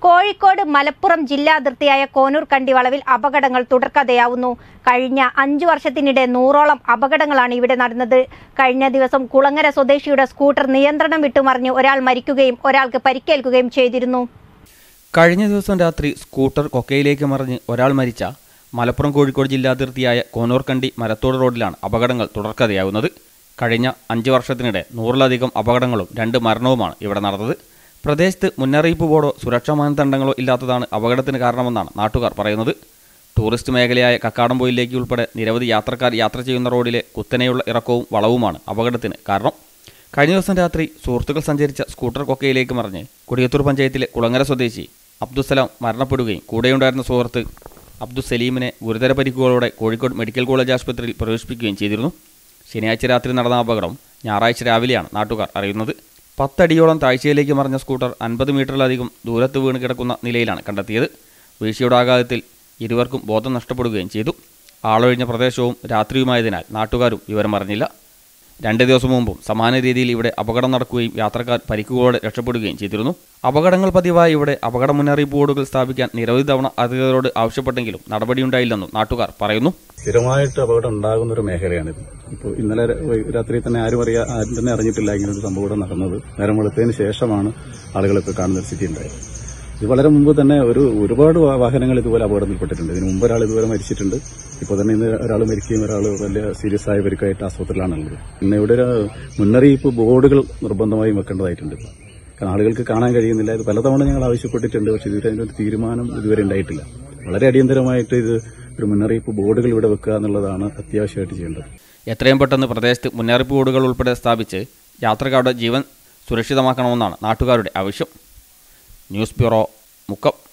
കോഴിക്കോട് മലപ്പുറം ജില്ലാ അതിർത്തിയായ കോനൂർ കണ്ടിവളവിൽ അപകടങ്ങൾ തുടർക്കഥയാവുന്നു കഴിഞ്ഞ അഞ്ചു വർഷത്തിനിടെ നൂറോളം അപകടങ്ങളാണ് ഇവിടെ നടന്നത് കഴിഞ്ഞ ദിവസം കുളങ്ങര സ്വദേശിയുടെ സ്കൂട്ടർ നിയന്ത്രണം വിട്ടുമറിഞ്ഞ് ഒരാൾ മരിക്കുകയും ഒരാൾക്ക് പരിക്കേൽക്കുകയും ചെയ്തിരുന്നു കഴിഞ്ഞ ദിവസം രാത്രി സ്കൂട്ടർ കൊക്കയിലേക്ക് മറിഞ്ഞ് ഒരാൾ മരിച്ച മലപ്പുറം കോഴിക്കോട് ജില്ലാ അതിർത്തിയായ കോനൂർക്കണ്ടി മരത്തോട് റോഡിലാണ് അപകടങ്ങൾ തുടർക്കഥയാവുന്നത് കഴിഞ്ഞ അഞ്ച് വർഷത്തിനിടെ നൂറിലധികം അപകടങ്ങളും രണ്ട് മരണവുമാണ് ഇവിടെ നടന്നത് പ്രദേശത്ത് മുന്നറിയിപ്പ് ബോർഡോ സുരക്ഷാ മാനദണ്ഡങ്ങളോ ഇല്ലാത്തതാണ് അപകടത്തിന് കാരണമെന്നാണ് നാട്ടുകാർ പറയുന്നത് ടൂറിസ്റ്റ് മേഖലയായ കക്കാടംപൊയിലേക്ക് ഉൾപ്പെടെ നിരവധി യാത്രക്കാർ യാത്ര ചെയ്യുന്ന റോഡിലെ കുത്തനെയുള്ള ഇറക്കവും വളവുമാണ് അപകടത്തിന് കാരണം കഴിഞ്ഞ ദിവസം രാത്രി സുഹൃത്തുക്കൾ സഞ്ചരിച്ച സ്കൂട്ടർ കൊക്കയിലേക്ക് മറിഞ്ഞ് കൊടിയത്തൂർ പഞ്ചായത്തിലെ കുളങ്ങര സ്വദേശി അബ്ദുസലാം മരണപ്പെടുകയും കൂടെയുണ്ടായിരുന്ന സുഹൃത്ത് അബ്ദുസലീമിനെ ഗുരുതര പരിക്കുകളോടെ കോഴിക്കോട് മെഡിക്കൽ കോളേജ് ആശുപത്രിയിൽ പ്രവേശിപ്പിക്കുകയും ചെയ്തിരുന്നു ശനിയാഴ്ച രാത്രി നടന്ന അപകടം ഞായറാഴ്ച രാവിലെയാണ് നാട്ടുകാർ അറിയുന്നത് പത്തടിയോളം താഴ്ചയിലേക്ക് മറിഞ്ഞ സ്കൂട്ടർ അൻപത് മീറ്ററിലധികം ദൂരത്ത് വീണ് കിടക്കുന്ന നിലയിലാണ് കണ്ടെത്തിയത് വീഴ്ചയുടെ ആഘാതത്തിൽ ഇരുവർക്കും ബോധം നഷ്ടപ്പെടുകയും ചെയ്തു ആളൊഴിഞ്ഞ പ്രദേശവും രാത്രിയുമായതിനാൽ നാട്ടുകാരും വിവരം അറിഞ്ഞില്ല രണ്ട് ദിവസം മുമ്പും സമാന രീതിയിൽ ഇവിടെ അപകടം നടക്കുകയും യാത്രക്കാർ പരിക്കുകളോടെ രക്ഷപ്പെടുകയും ചെയ്തിരുന്നു അപകടങ്ങൾ പതിവായി ഇവിടെ അപകട മുന്നറിയിപ്പ് ബോർഡുകൾ സ്ഥാപിക്കാൻ നിരവധി തവണ അധികൃതരോട് ആവശ്യപ്പെട്ടെങ്കിലും നടപടിയുണ്ടായില്ലെന്നും നാട്ടുകാർ പറയുന്നു സ്ഥിരമായിട്ട് അപകടം ഉണ്ടാകുന്ന ഒരു മേഖലയാണിത് ഇപ്പോൾ ഇന്നലെ ര- വൈ- രാത്രി തന്നെ ആരും അറിയാ ആരും തന്നെ അറിഞ്ഞിട്ടില്ല ഇങ്ങനെ ഒരു സംഭവം ഇവിടെ നടന്നത് നേരം വെളുത്തതിന് ശേഷമാണ് ആളുകളൊക്കെ കാണുന്ന ഒരു സ്ഥിതി ഉണ്ടായത് ഇത് വളരെ മുമ്പ് തന്നെ ഒരു ഒരുപാട് വാ- വാഹനങ്ങൾ ഇതുപോലെ അപകടത്തിൽപ്പെട്ടിട്ടുണ്ട് ഇതിന് മുമ്പ് ഒരാൾ ഇതുപോലെ മരിച്ചിട്ടുണ്ട് ഇപ്പോൾ തന്നെ ഇന്ന് ഒരാൾ മരിക്കുകയും ഒരാൾ വലിയ സീരിയസ് ആയ പരിക്കായിട്ട് ആസ്പത്രിയിലാണുള്ളത് പിന്നെ ഇവിടെ ഒരു മുന്നറിയിപ്പ് ബോർഡുകൾ നിർബന്ധമായും വെക്കേണ്ടതായിട്ടുണ്ട് കാരണം ആളുകൾക്ക് കാണാൻ കഴിയുന്നില്ല ഇത് പലതവണ ഞങ്ങൾ ആവശ്യപ്പെട്ടിട്ടുണ്ട് പക്ഷേ ഇതുവരെ അതിന്റെ ഒരു തീരുമാനം ഇതുവരെ ഉണ്ടായിട്ടില്ല വളരെ അടിയന്തരമായിട്ട് ഇത് ഒരു മുന്നറിയിപ്പ് ബോർഡുകൾ ഇവിടെ വെക്കുക എന്നുള്ളതാണ് അത്യാവശ്യമായിട്ട് ചെയ്യേണ്ടത് എത്രയും പെട്ടെന്ന് പ്രദേശത്ത് മുന്നറിയിപ്പ് ബോർഡുകൾ ഉൾപ്പെടെ സ്ഥാപിച്ച് യാത്രക്കാരുടെ ജീവൻ സുരക്ഷിതമാക്കണമെന്നാണ് നാട്ടുകാരുടെ ആവശ്യം ന്യൂസ് ബ്യൂറോ മുക്കം